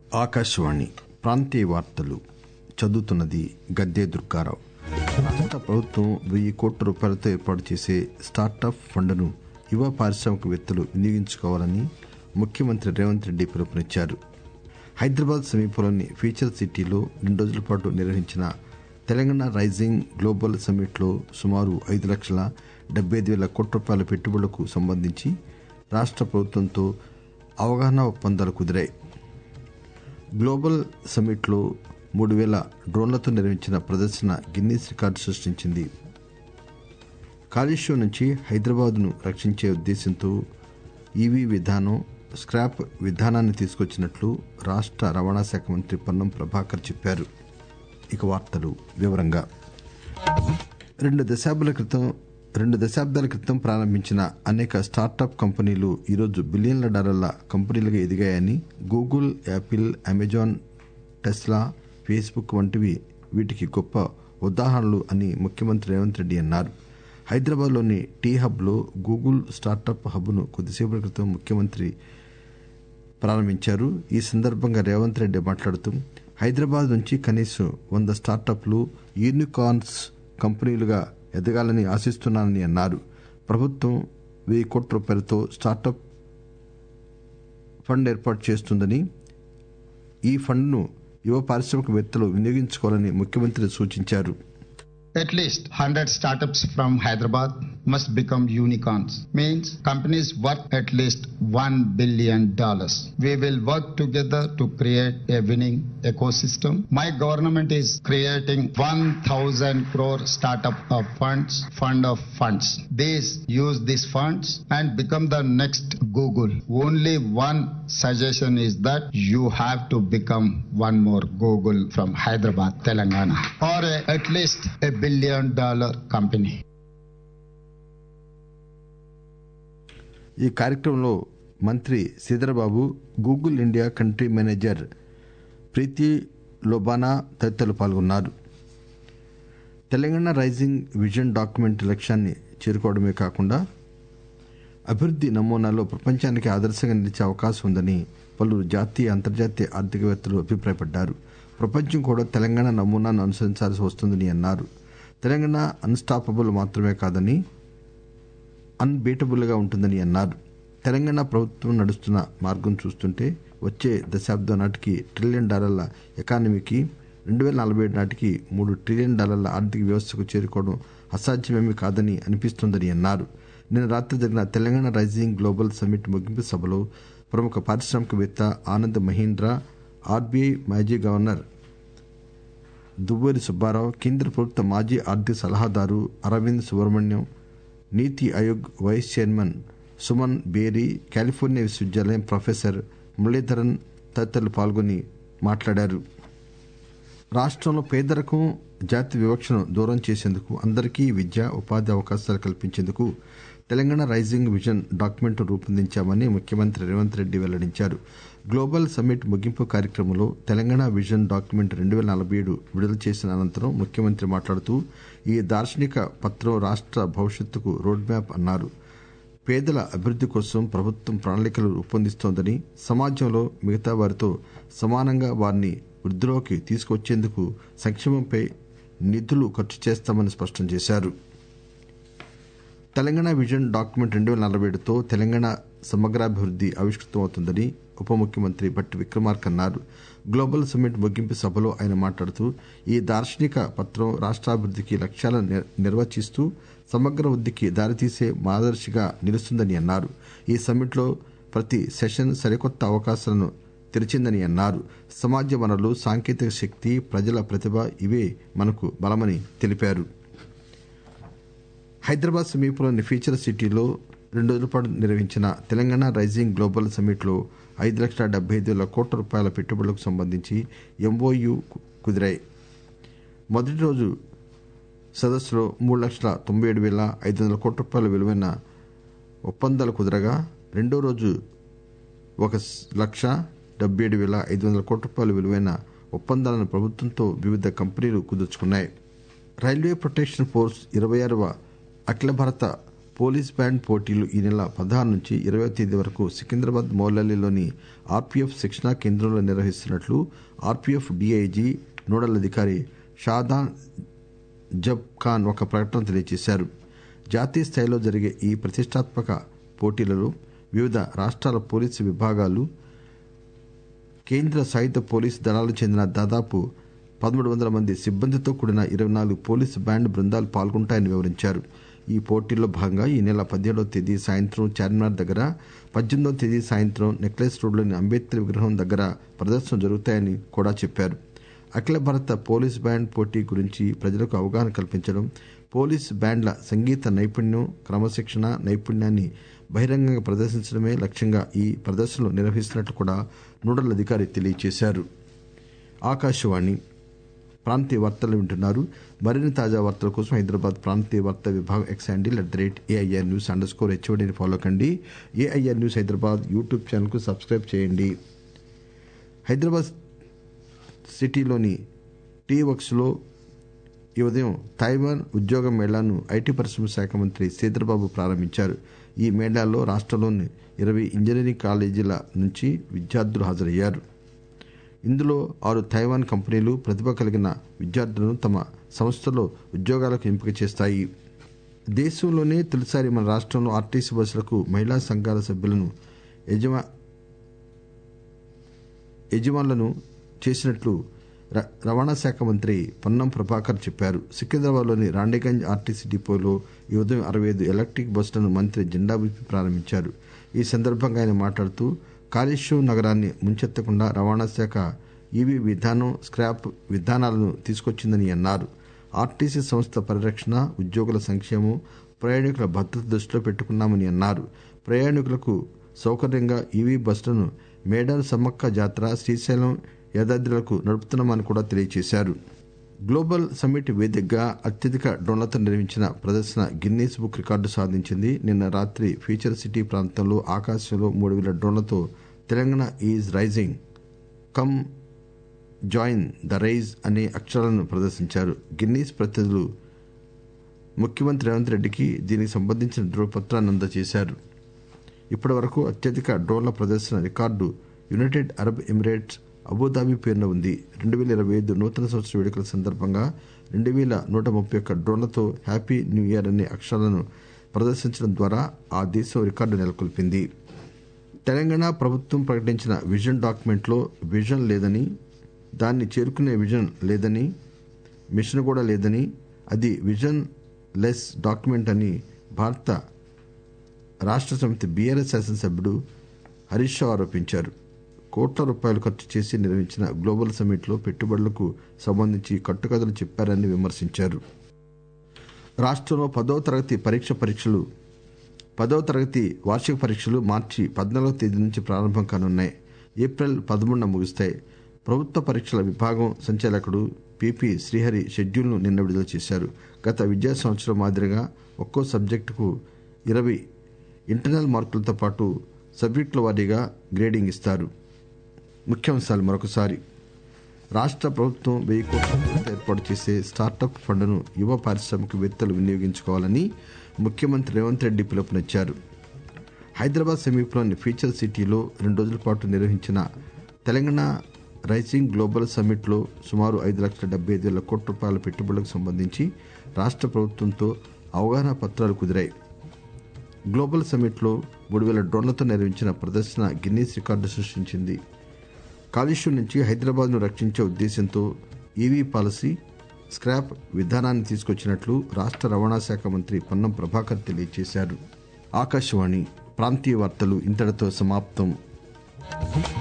ఆకాశవాణి ప్రాంతీయ వార్తలు చదువుతున్నది గద్దే దుర్గారావు రాష్ట ప్రభుత్వం వెయ్యి కోట్ల రూపాయలతో ఏర్పాటు చేసే స్టార్టప్ ఫండ్ను యువ పారిశ్రామికవేత్తలు వినియోగించుకోవాలని ముఖ్యమంత్రి రేవంత్ రెడ్డి పిలుపునిచ్చారు హైదరాబాద్ సమీపంలోని ఫీచర్ సిటీలో రెండు రోజుల పాటు నిర్వహించిన తెలంగాణ రైజింగ్ గ్లోబల్ సమ్మిట్లో సుమారు ఐదు లక్షల డెబ్బై ఐదు వేల కోట్ల రూపాయల పెట్టుబడులకు సంబంధించి రాష్ట ప్రభుత్వంతో అవగాహన ఒప్పందాలు కుదిరాయి గ్లోబల్ సమ్మిట్లో మూడు వేల డ్రోన్లతో నిర్వహించిన ప్రదర్శన గిన్నీస్ రికార్డు సృష్టించింది కాలుష్యం నుంచి హైదరాబాద్ను రక్షించే ఉద్దేశంతో ఈవీ విధానం స్క్రాప్ విధానాన్ని తీసుకొచ్చినట్లు రాష్ట రవాణా శాఖ మంత్రి పొన్నం ప్రభాకర్ చెప్పారు ఇక వార్తలు వివరంగా రెండు దశాబ్దాల క్రితం రెండు దశాబ్దాల క్రితం ప్రారంభించిన అనేక స్టార్టప్ కంపెనీలు ఈరోజు బిలియన్ల డాలర్ల కంపెనీలుగా ఎదిగాయని Google Apple Amazon Tesla Facebook వంటివి వీటికి గొప్ప ఉదాహరణలు అని ముఖ్యమంత్రి రేవంత్ రెడ్డి అన్నారు హైదరాబాద్లోని టీ హబ్లో గూగుల్ స్టార్టప్ హబ్ను కొద్దిసేపటి క్రితం ముఖ్యమంత్రి ప్రారంభించారు ఈ సందర్భంగా రేవంత్ రెడ్డి మాట్లాడుతూ హైదరాబాద్ నుంచి కనీసం వంద స్టార్టప్లు యూనికార్న్స్ కంపెనీలుగా ఎదగాలని ఆశిస్తున్నానని అన్నారు ప్రభుత్వం వెయ్యి కోట్ల రూపాయలతో స్టార్టప్ ఫండ్ ఏర్పాటు చేస్తుందని ఈ ఫండ్ను యువ పారిశ్రామికవేత్తలు వినియోగించుకోవాలని ముఖ్యమంత్రి సూచించారు At least 100 startups from Hyderabad must become unicorns. Means companies worth at least $1 billion. We will work together to create a winning ecosystem. My government is creating 1000 crore startup of funds, fund of funds. These use these funds and become the next Google. Only one suggestion is that you have to become one more Google from Hyderabad, Telangana, or a, at least a billion dollar company. ఈ కార్యక్రమంలో మంత్రి Sridharbabu Google India country manager Preeti Lobana తదితరులు పాల్గొన్నారు Telangana rising vision document లక్ష్యాన్ని చేరుకోవడమే కాకుండా అభివృద్ది నమూనాలో ప్రపంచానికి ఆదర్శంగా నిలిచే అవకాశం ఉందని పలువురు జాతీయ అంతర్జాతీయ ఆర్థికవేత్తలు అభిప్రాయపడ్డారు ప్రపంచం కూడా తెలంగాణ నమూనాను అనుసరించాల్సి వస్తుందని అన్నారు తెలంగాణ అన్స్టాపబుల్ మాత్రమే కాదని అన్బీటబుల్ గా ఉంటుందని అన్నారు తెలంగాణ ప్రభుత్వం నడుస్తున్న మార్గం చూస్తుంటే వచ్చే దశాబ్దం నాటికి ట్రిలియన్ డాలర్ల ఎకానమీకి రెండు వేల నలభై ఏడు నాటికి మూడు ట్రిలియన్ డాలర్ల ఆర్థిక వ్యవస్థకు చేరుకోవడం అసాధ్యమేమీ కాదని అనిపిస్తోందని అన్నారు నిన్న రాత్రి జరిగిన తెలంగాణ రైజింగ్ గ్లోబల్ సమ్మిట్ ముగింపు సభలో ప్రముఖ పారిశ్రామికవేత్త ఆనంద్ మహీంద్రా ఆర్బీఐ మాజీ గవర్నర్ దువ్వూరి సుబ్బారావు కేంద్ర ప్రభుత్వ మాజీ ఆర్థిక సలహాదారు Arvind Subramanian NITI Aayog vice chairman Suman Bery California విశ్వవిద్యాలయం ప్రొఫెసర్ మురళీధరన్ తదితరులు పాల్గొని మాట్లాడారు రాష్టంలో పేదరికం జాతి వివక్షను దూరం చేసేందుకు అందరికీ విద్య ఉపాధి అవకాశాలు కల్పించేందుకు తెలంగాణ రైజింగ్ విజన్ డాక్యుమెంట్ రూపొందించామని ముఖ్యమంత్రి రేవంత్ రెడ్డి వెల్లడించారు గ్లోబల్ సమ్మిట్ ముగింపు కార్యక్రమంలో తెలంగాణ విజన్ డాక్యుమెంట్ రెండు వేల నలభై ఏడు విడుదల చేసిన అనంతరం ముఖ్యమంత్రి మాట్లాడుతూ ఈ దార్శనిక పత్రం రాష్ట భవిష్యత్తుకు రోడ్ మ్యాప్ అన్నారు పేదల అభివృద్ది కోసం ప్రభుత్వం ప్రణాళికలు రూపొందిస్తోందని సమాజంలో మిగతా వారితో సమానంగా వారిని వృద్ధిలోకి తీసుకొచ్చేందుకు సంక్షేమంపై నిధులు ఖర్చు చేస్తామని స్పష్టం చేశారు తెలంగాణ విజన్ డాక్యుమెంట్ రెండు వేల నలభై ఏడుతో తెలంగాణ సమగ్రాభివృద్ది ఆవిష్కృతమవుతుందని ఉప ముఖ్యమంత్రి భట్టి విక్రమార్క అన్నారు గ్లోబల్ సమ్మిట్ ముగింపు సభలో ఆయన మాట్లాడుతూ ఈ దార్శనిక పత్రం రాష్టాభివృద్దికి లక్ష్యాలను నిర్వచిస్తూ సమగ్ర వృద్దికి దారితీసే మార్గదర్శిగా నిలుస్తుందని అన్నారు ఈ సమ్మిట్లో ప్రతి సెషన్ సరికొత్త అవకాశాలను తెరిచిందని అన్నారు సమాజ వనరులు సాంకేతిక శక్తి ప్రజల ప్రతిభ ఇవే మనకు బలమని తెలిపారు హైదరాబాద్ సమీపంలోని ఫీచర్ సిటీలో రెండు రోజుల పాటు నిర్వహించిన తెలంగాణ రైజింగ్ గ్లోబల్ సమ్మిట్లో ఐదు లక్షల డెబ్బై ఐదు వేల కోట్ల రూపాయల పెట్టుబడులకు సంబంధించి ఎంఓయు కుదిరాయి మొదటి రోజు సదస్సులో మూడు లక్షల తొంభై ఏడు వేల ఐదు వందల కోట్ల రూపాయల విలువైన ఒప్పందాలు కుదరగా రెండో రోజు ఒక లక్ష డెబ్బై ఏడు వేల ఐదు వందల కోట్ల రూపాయల విలువైన ఒప్పందాలను ప్రభుత్వంతో వివిధ కంపెనీలు కుదుర్చుకున్నాయి రైల్వే ప్రొటెక్షన్ ఫోర్స్ ఇరవై ఆరవ అఖిల భారత పోలీస్ బ్యాండ్ పోటీలు ఈ నెల పదహారు నుంచి ఇరవై తేదీ వరకు సికింద్రాబాద్ మౌలాలీలోని ఆర్పీఎఫ్ శిక్షణా కేంద్రంలో నిర్వహిస్తున్నట్లు ఆర్పీఎఫ్ డీఐజీ నోడల్ అధికారి షాదాన్ జబ్ ఖాన్ ఒక ప్రకటన తెలియజేశారు జాతీయ స్థాయిలో జరిగే ఈ ప్రతిష్టాత్మక పోటీలలో వివిధ రాష్ట్రాల పోలీసు విభాగాలు కేంద్ర సాయుధ పోలీసు దళాలకు చెందిన దాదాపు పదమూడు వందల మంది సిబ్బందితో కూడిన ఇరవై నాలుగు పోలీసు బ్యాండ్ బృందాలు పాల్గొంటాయని వివరించారు ఈ పోటీల్లో భాగంగా ఈ నెల పదిహేడవ తేదీ సాయంత్రం చార్మినార్ దగ్గర పద్దెనిమిదవ తేదీ సాయంత్రం నెక్లెస్ రోడ్లోని అంబేద్కర్ విగ్రహం దగ్గర ప్రదర్శన జరుగుతాయని కూడా చెప్పారు అఖిల భారత పోలీస్ బ్యాండ్ పోటీ గురించి ప్రజలకు అవగాహన కల్పించడం పోలీస్ బ్యాండ్ల సంగీత నైపుణ్యం క్రమశిక్షణ నైపుణ్యాన్ని బహిరంగంగా ప్రదర్శించడమే లక్ష్యంగా ఈ ప్రదర్శనలు నిర్వహిస్తున్నట్లు కూడా నోడల్ అధికారి తెలియజేశారు ఆకాశవాణి ప్రాంతీయ వార్తలు వింటున్నారు మరిన్ని తాజా వార్తల కోసం హైదరాబాద్ ప్రాంతీయ వార్తా విభాగం X handle at the rate AIR news underscore హెచ్ఓడిని ఫాలో కండి ఏఐఆర్ న్యూస్ హైదరాబాద్ యూట్యూబ్ ఛానల్కు సబ్స్క్రైబ్ చేయండి హైదరాబాద్ సిటీలోని టీ వర్క్స్లో ఈ ఉదయం తైవాన్ ఉద్యోగ మేళాను ఐటీ పరిశ్రమ శాఖ మంత్రి శ్రీధర్బాబు ప్రారంభించారు ఈ మేళాలో రాష్ట్రంలోని ఇరవై ఇంజనీరింగ్ కాలేజీల నుంచి విద్యార్థులు హాజరయ్యారు ఇందులో ఆరు తైవాన్ కంపెనీలు ప్రతిభ కలిగిన విద్యార్థులను తమ సంస్థలో ఉద్యోగాలకు ఎంపిక చేస్తాయి దేశంలోనే తొలిసారి మన రాష్ట్రంలో ఆర్టీసీ బస్సులకు మహిళా సంఘాల సభ్యులను యజమా యజమానులను చేసినట్లు ర- రవాణా శాఖ మంత్రి పొన్నం ప్రభాకర్ చెప్పారు సికింద్రాబాద్లోని రాండేగంజ్ ఆర్టీసీ డిపోలో ఈ ఉదయం అరవై ఐదు ఎలక్ట్రిక్ బస్సులను మంత్రి జెండా ఊపి ప్రారంభించారు ఈ సందర్భంగా ఆయన మాట్లాడుతూ కాళేశ్వరం నగరాన్ని ముంచెత్తకుండా రవాణా శాఖ ఈవీ విధానం స్క్రాప్ విధానాలను తీసుకొచ్చిందని అన్నారు ఆర్టీసీ సంస్థ పరిరక్షణ ఉద్యోగుల సంక్షేమం ప్రయాణికుల భద్రత దృష్టిలో పెట్టుకున్నామని అన్నారు ప్రయాణికులకు సౌకర్యంగా ఈవీ బస్సులను మేడార్ సమ్మక్క జాతర శ్రీశైలం యాదాద్రులకు నడుపుతున్నామని కూడా తెలియజేశారు గ్లోబల్ సమ్మిట్ వేదికగా అత్యధిక డ్రోన్లతో నిర్మించిన ప్రదర్శన గిన్నీస్ బుక్ రికార్డు సాధించింది నిన్న రాత్రి ఫ్యూచర్ సిటీ ప్రాంతంలో ఆకాశంలో మూడు వేల డ్రోన్లతో Telangana is rising come join the rise అనే అక్షరాలను ప్రదర్శించారు గిన్నీస్ ప్రతినిధులు ముఖ్యమంత్రి రేవంత్ రెడ్డికి దీనికి సంబంధించిన ధృవపత్రాన్ని అందజేశారు ఇప్పటి వరకు అత్యధిక డ్రోన్ల ప్రదర్శన record United Arab Emirates Abu Dhabi పేరున ఉంది రెండు వేల ఇరవై ఐదు నూతన సంవత్సర వేడుకల సందర్భంగా రెండు వేల నూట ముప్పై ఒక్క డ్రోన్లతో హ్యాపీ న్యూ ఇయర్ అనే అక్షరాలను ప్రదర్శించడం ద్వారా ఆ దేశం రికార్డు నెలకొల్పింది తెలంగాణ ప్రభుత్వం ప్రకటించిన విజన్ డాక్యుమెంట్లో విజన్ లేదని దాన్ని చేరుకునే విజన్ లేదని మిషన్ కూడా లేదని అది విజన్ లెస్ డాక్యుమెంట్ అని భారత రాష్ట్ర సమితి బీఆర్ఎస్ శాసనసభ్యుడు హరీష్ రావు ఆరోపించారు కోట్ల రూపాయలు ఖర్చు చేసి నిర్వహించిన గ్లోబల్ సమ్మిట్లో పెట్టుబడులకు సంబంధించి కట్టుకథలు చెప్పారని విమర్శించారు రాష్ట్రంలో పదో తరగతి పరీక్ష పరీక్షలు పదవ తరగతి వార్షిక పరీక్షలు మార్చి పద్నాలుగో తేదీ నుంచి ప్రారంభం కానున్నాయి ఏప్రిల్ పదమూడున ముగుస్తాయి ప్రభుత్వ పరీక్షల విభాగం సంచాలకుడు పిపి శ్రీహరి షెడ్యూల్ను నిన్న విడుదల చేశారు గత విద్యా సంవత్సరం మాదిరిగా ఒక్కో సబ్జెక్టుకు ఇరవై ఇంటర్నల్ మార్కులతో పాటు సబ్జెక్టుల వారీగా గ్రేడింగ్ ఇస్తారు ముఖ్యాంశాలు మరొకసారి రాష్ట్ర ప్రభుత్వం వెయ్యి కోట్ల రూపాయలతో ఏర్పాటు చేసే స్టార్టప్ ఫండ్ను యువ పారిశ్రామికవేత్తలు వినియోగించుకోవాలని ముఖ్యమంత్రి రేవంత్ రెడ్డి పిలుపునిచ్చారు హైదరాబాద్ సమీపంలోని ఫీచర్ సిటీలో రెండు రోజుల పాటు నిర్వహించిన తెలంగాణ రైజింగ్ గ్లోబల్ సమ్మిట్లో సుమారు ఐదు లక్షల డెబ్బై ఐదు వేల కోట్ల రూపాయల పెట్టుబడులకు సంబంధించి రాష్ట్ర ప్రభుత్వంతో అవగాహన పత్రాలు కుదిరాయి గ్లోబల్ సమ్మిట్లో మూడు వేల డ్రోన్లతో నిర్వహించిన ప్రదర్శన గిన్నీస్ రికార్డు సృష్టించింది కాలుష్యం నుంచి హైదరాబాద్ను రక్షించే ఉద్దేశంతో ఈవీ పాలసీ స్క్రాప్ విధానాన్ని తీసుకొచ్చినట్లు రాష్ట్ర రవాణా శాఖ మంత్రి పొన్నం ప్రభాకర్ తెలియజేశారు ఆకాశవాణి ప్రాంతీయ వార్తలు ఇంతటితో సమాప్తం